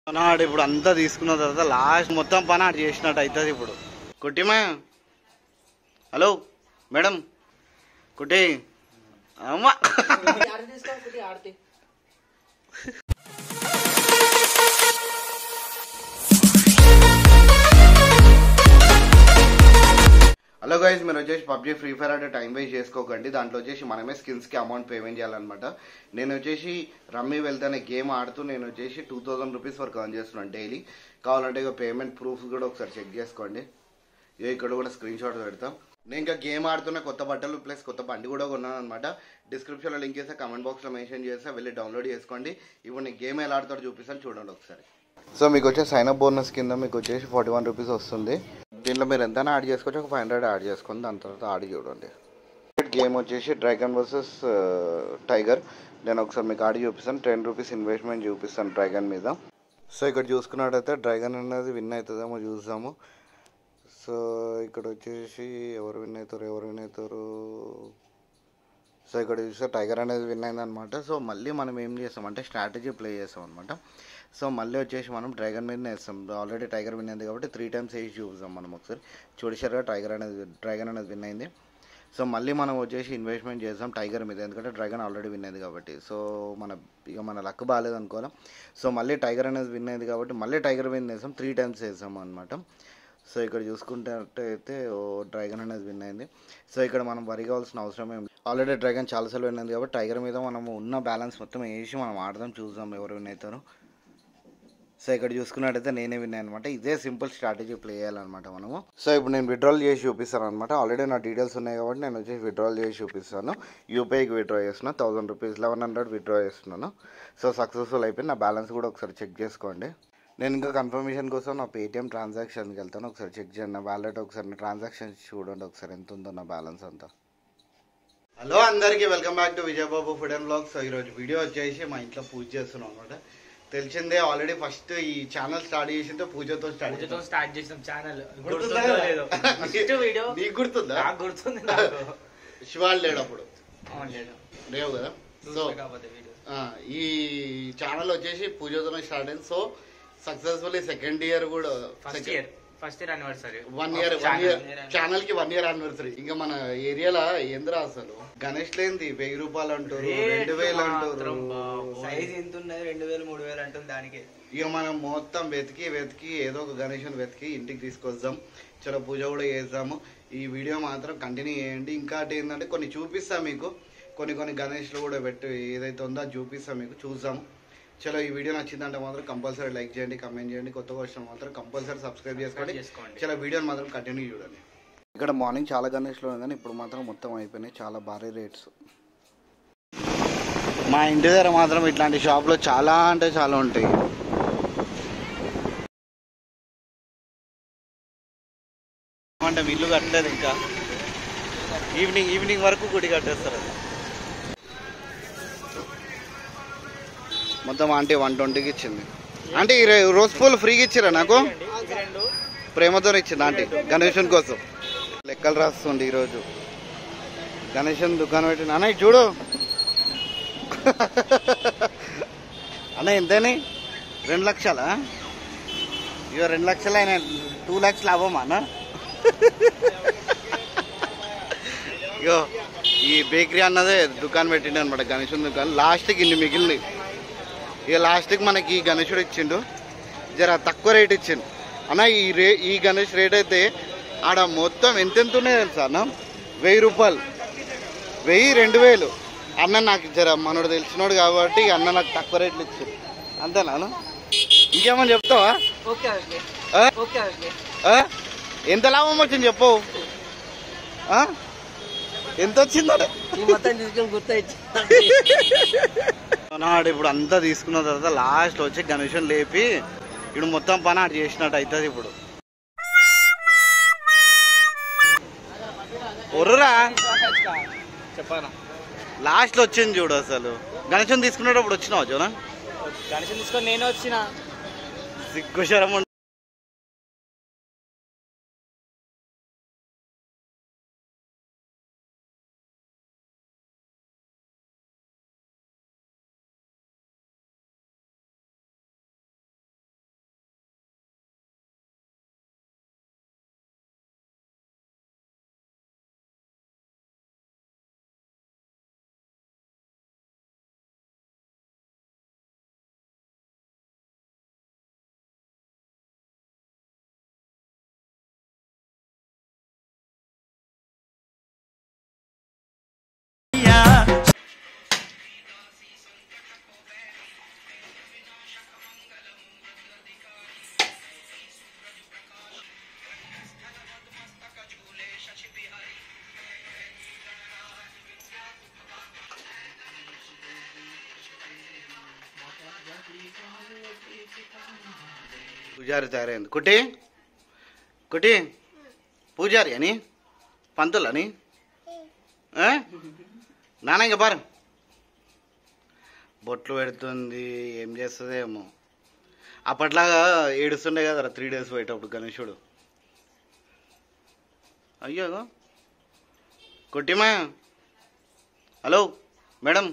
నాడు ఇప్పుడు అంతా తీసుకున్న తర్వాత లాస్ట్ మొత్తం పని ఆడు చేసినట్టు అవుతుంది ఇప్పుడు కుట్టిమా హలో మేడం కుట్టి అమ్మా హలో గైస్ మీరు వచ్చేసి పబ్జీ ఫ్రీ ఫైర్ అంటే టైం వేస్ట్ చేసుకోకండి దాంట్లో వచ్చేసి మనమే స్కిల్స్కి అమౌంట్ పేమెంట్ చేయాలన్నమాట నేను వచ్చేసి రమ్మీ వెళ్తానే గేమ్ ఆడుతూ నేను వచ్చేసి టూ థౌసండ్ రూపీస్ వరకు అర్న్ చేస్తున్నాను డైలీ కావాలంటే ఇక పేమెంట్ ప్రూఫ్స్ కూడా ఒకసారి చెక్ చేసుకోండి ఇక ఇక్కడ కూడా స్క్రీన్ షాట్ పెడతాం నేను ఇంకా గేమ్ ఆడుతున్న కొత్త బట్టలు ప్లస్ కొత్త బండి కూడా కొన్నాను అనమాట డిస్క్రిప్షన్లో లింక్ చేస్తే కమెంట్ బాక్స్లో మెన్షన్ చేస్తే వెళ్ళి డౌన్లోడ్ చేసుకోండి ఇప్పుడు నేను గేమ్ ఎలా ఆడుతాడో చూపిస్తాను చూడండి ఒకసారి సో మీకు వచ్చే సైన్ అప్ బోనస్ కింద మీకు వచ్చేసి ఫార్టీ వన్ రూపీస్ వస్తుంది దీంట్లో మీరు ఎంత యాడ్ చేసుకోవచ్చు ఒక ఫైవ్ హండ్రెడ్ యాడ్ చేసుకొని దాని తర్వాత ఆడి చూడండి గేమ్ వచ్చేసి డ్రాగన్ వర్సెస్ టైగర్ నేను ఒకసారి మీకు ఆడి చూపిస్తాను టెన్ రూపీస్ ఇన్వెస్ట్మెంట్ చూపిస్తాను డ్రాగన్ మీద సో ఇక్కడ చూసుకున్నట్టయితే డ్రాగన్ అనేది విన్ అవుతుందేమో చూద్దాము సో ఇక్కడ వచ్చేసి ఎవరు విన్ అవుతారు ఎవరు విన్ అవుతారు సో ఇక్కడ చూస్తే టైగర్ అనేది విన్ అయిందనమాట సో మళ్ళీ మనం ఏం చేస్తాం అంటే స్ట్రాటజీ ప్లే చేస్తాం అనమాట సో మళ్ళీ వచ్చేసి మనం డ్రాగన్ మీద వేస్తాం ఆల్రెడీ టైగర్ విన్ అయింది కాబట్టి త్రీ టైమ్స్ వేసి చూద్దాం మనం ఒకసారి చూడేసారుగా టైగర్ అనేది డ్రాగన్ అనేది విన్ అయింది సో మళ్ళీ మనం వచ్చేసి ఇన్వెస్ట్మెంట్ చేస్తాం టైగర్ మీద ఎందుకంటే డ్రాగన్ ఆల్రెడీ విన్ అయింది కాబట్టి సో మన ఇక మన లక్ బాగాలేదు అనుకోవాలి సో మళ్ళీ టైగర్ అనేది విన్ అయింది కాబట్టి మళ్ళీ టైగర్ విన్ వేస్తాం త్రీ టైమ్స్ వేసాం అనమాట సో ఇక్కడ చూసుకుంటే ఓ డ్రాగన్ అనేది విన్ అయింది సో ఇక్కడ మనం వరి కావాల్సిన అవసరం ఏం ఆల్రెడీ డ్రాగన్ చాలాసార్లు విన్ అయింది కాబట్టి టైగర్ మీద మనం ఉన్న బ్యాలెన్స్ మొత్తం వేసి మనం ఆడదాం చూద్దాం ఎవరు విన్ అవుతారో సో ఇక్కడ చూసుకున్నట్టయితే నేనే విన్ అనమాట ఇదే సింపుల్ స్ట్రాటజీ ప్లే చేయాలన్నమాట మనము సో ఇప్పుడు నేను విడ్రాల్ చేసి చూపిస్తాను అనమాట ఆల్రెడీ నా డీటెయిల్స్ ఉన్నాయి కాబట్టి నేను వచ్చేసి విడ్రాల్ చేసి చూపిస్తాను యూపీఐకి విడ్రా చేస్తున్నా thousand rupees eleven hundred withdraw చేస్తున్నాను సో సక్సెస్ఫుల్ అయిపోయింది నా బ్యాలెన్స్ కూడా ఒకసారి చెక్ చేసుకోండి నేను ఇంకా కన్ఫర్మేషన్ కోసం నా పేటిఎం ట్రాన్సాక్షన్కి వెళ్తాను ఒకసారి చెక్ చేయండి నా వ్యాలెట్ ఒకసారి నా ట్రాన్సాక్షన్ చూడండి ఒకసారి ఎంత ఉందో నా బ్యాలెన్స్ అంతా హలో అందరికీ welcome back to Vijayababu food and blogs ఈరోజు వీడియో వచ్చేసి మా ఇంట్లో పూజ చేస్తున్నాం అనమాట తెలిసిందే ఆల్రెడీ ఫస్ట్ ఈ ఛానల్ స్టార్ట్ చేసిందే పూజతో స్టార్ట్ పూజతో చేసాం స్టార్ట్ చేసిన ఛానల్ గుర్తుందా గుర్తుందో లేదో ఫస్ట్ వీడియో నీకు గుర్తుందా నాకు గుర్తుంది నాకు శివాళ్ళు లేడు అప్పుడు అవును లేదు లేవు కదా సో చూస్తే కాకపోతే వీడియో ఆ, ఈ ఛానల్ వచ్చేసి పూజతోనే స్టార్ట్ అయింది సో సక్సెస్ఫుల్లీ సెకండ్ ఇయర్ కూడా first year first year anniversary one year one year channel కి వన్ ఇయర్ యానివర్సరీ ఇంకా మన ఏరియాలో ఏందిరా అసలు గణేష్ లేంది వెయ్యి రూపాయలు అంటారు రెండు వేలు అంటారు సైజ్ ఎంత ఉన్నది రెండు వేలు మూడు వేలు అంటుంది దానికి ఇక మనం మొత్తం వెతికి వెతికి ఏదో ఒక గణేషుని వెతికి ఇంటికి తీసుకొద్దాం చలో పూజ కూడా చేద్దాము ఈ వీడియో మాత్రం కంటిన్యూ చేయండి ఇంకోటి ఏంటంటే కొన్ని చూపిస్తాం మీకు కొన్ని కొన్ని గణేష్లు కూడా పెట్టి ఏదైతే ఉందో అది చూపిస్తాం మీకు చూద్దాము చలో ఈ వీడియో నచ్చిందంటే మాత్రం కంపల్సరీ లైక్ చేయండి కమెంట్ చేయండి కొత్తగా వచ్చిన మాత్రం కంపల్సరీ సబ్స్క్రైబ్ చేసుకోండి చేసుకోండి చాలా వీడియోని మాత్రం కంటిన్యూ చూడండి ఇక్కడ మార్నింగ్ చాలా గణేష్లు ఉన్నాయి కానీ ఇప్పుడు మాత్రం మొత్తం అయిపోయినాయి చాలా భారీ రేట్స్ మా ఇంటి దగ్గర మాత్రం ఇట్లాంటి షాప్లో చాలా అంటే చాలా ఉంటాయి అంటే ఇల్లు కట్టలేదు ఇంకా ఈవినింగ్ ఈవినింగ్ వరకు గుడి కట్టేస్తారు అది. మొత్తం ఆంటీ వన్ ట్వంటీకి ఇచ్చింది అంటే ఈ రో- రోజు పూలు ఫ్రీగా ఇచ్చారా నాకు రెండు ప్రేమతో ఇచ్చింది ఆంటీ గణేశన్ కోసం లెక్కలు రాస్తుంది ఈరోజు గణేశన్ దుకాణం పెట్టింది అన్న ఇది చూడు అన్న ఎంతని రెండు లక్షలా ఇక రెండు లక్షలు అయినా టూ ల్యాక్స్ లాభమా అన్న ఇగో ఈ బేకరీ అన్నదే దుకాణం పెట్టిండు అనమాట గణేశన్ దుకాణం లాస్ట్కి ఇన్ని మిగిలింది ఇక లాస్ట్కి మనకి ఈ గణేశుడు ఇచ్చిండు జర తక్కువ రేట్ ఇచ్చిండు అన్న ఈ రే ఈ గణేష్ రేట్ అయితే ఆడ మొత్తం ఎంతెంత ఉన్నాయి తెలుసా అన్న వెయ్యి రూపాయలు వెయ్యి రెండు వేలు అన్న నాకు జర మనోడు తెలిసినోడు కాబట్టి అన్న నాకు తక్కువ రేట్లు ఇచ్చిండు అంతేనా అన్న? ఇంకేమని చెప్తావా ఓకే ఓకే ఆ? ఓకే ఓకే ఆ? ఎంత లాభం వచ్చింది చెప్పు ఆ? ఎంత వచ్చిందో ఈ మొత్తం తీసుకొని గుర్తు నాడు ఇప్పుడు అంతా తీసుకున్న తర్వాత లాస్ట్ వచ్చి గణేషన్ లేపి ఇప్పుడు మొత్తం పని ఆడు చేసినట్టు అవుతుంది ఇప్పుడు ఒర్రురా చెప్పానా లాస్ట్ వచ్చింది చూడు అసలు గణేషన్ తీసుకునేటప్పుడు వచ్చినావు జోనా గణేష్ తీసుకొని నేను వచ్చిన సిగ్గుశరం పూజారి తయారైంది కుట్టి కుట్టి పూజారి అని పంతులని ఆ? నాన్న ఇంకా బారం బొట్లు పెడుతుంది ఏం చేస్తుంది ఏమో అప్పట్లాగా ఏడుస్తుండే కదరా త్రీ డేస్ పోయేటప్పుడు గణేశుడు అయ్యో కుట్టిమా హలో మేడం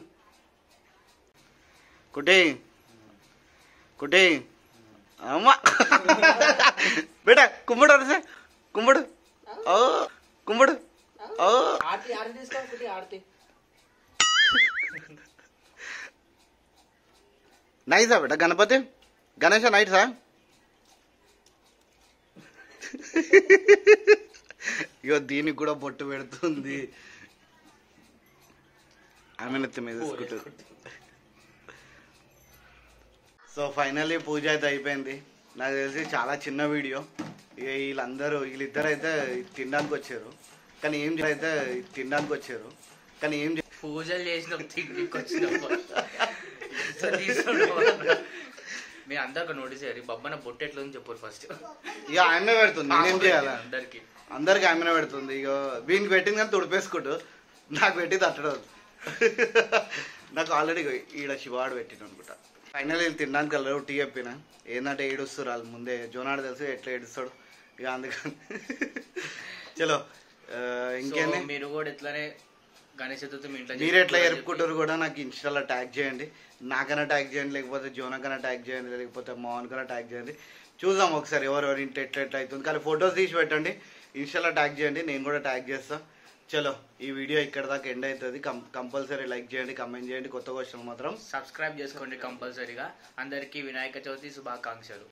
కుట్టి కుట్టి అమ్మా బేటా కుమ్ముడు అరసే కుమ్ముడు ఓ కుమ్ముడు ఓ ఆర్తి ఆర్తి తీసుకో కుట్టి ఆర్తి నైసా బేటా గణపతి గణేష నైట్సా ఇగో దీనికి కూడా బొట్టు పెడుతుంది ఆమె నెత్తి మీద వేసుకుంటుంది సో ఫైనల్లీ పూజ అయితే అయిపోయింది నాకు తెలిసి చాలా చిన్న వీడియో ఇక వీళ్ళందరూ వీళ్ళిద్దరు అయితే తినడానికి వచ్చారు కానీ ఏం చే- అయితే తినడానికి వచ్చారు కానీ ఏం చే- పూజలు చేసిన తిండికి వచ్చిన మీరు అందరు నోటీస్ అయ్యారు బొబ్బన బొట్టు ఎట్లా ఉంది చెప్పారు ఫస్ట్ ఇక ఆమె పెడుతుంది నేనేం చేయాలి అందరికి అందరికి ఆమెనే పెడుతుంది ఇక వీనికి పెట్టింది కానీ తుడిపేసుకుంటూ నాకు పెట్టి తట్టడం నాకు ఆల్రెడీ ఈడ శివాడు పెట్టిన అనుకుంటా ఫైనల్ వీళ్ళు తినడానికి వెళ్ళరు టీ చెప్పిన ఏంటంటే ఏడుస్తారు వాళ్ళు ముందే జోనాడు తెలుసు ఎట్లా ఏడుస్తాడు ఇక అందుకని చలో ఆ, ఇంకేంది సో మీరు కూడా ఇట్లానే గణేష్ చతుర్థి మీ ఇంట్లో మీరు ఎట్లా చేసుకోవాలని జరుపుకుంటారు కూడా నాకు ఇన్స్టాలో ట్యాగ్ చేయండి నాకన్నా ట్యాగ్ చేయండి లేకపోతే జోనకన్నా ట్యాగ్ చేయండి లేకపోతే మోహన్ కన్నా ట్యాగ్ చేయండి చూద్దాం ఒకసారి ఎవరెవరి ఇంటి ఎట్లా ఎట్లా అవుతుంది కానీ ఫొటోస్ తీసి పెట్టండి ఇన్స్టాలో ట్యాగ్ చేయండి నేను కూడా ట్యాగ్ చేస్తా చలో ఈ వీడియో ఇక్కడ దాకా ఎండ్ అవుతుంది కం కంపల్సరీ లైక్ చేయండి కమెంట్ చేయండి కొత్త క్వశ్చన్ మాత్రం చెప్పి సబ్స్క్రైబ్ చేసుకోండి కంపల్సరీగా అందరికీ వినాయక చవితి శుభాకాంక్షలు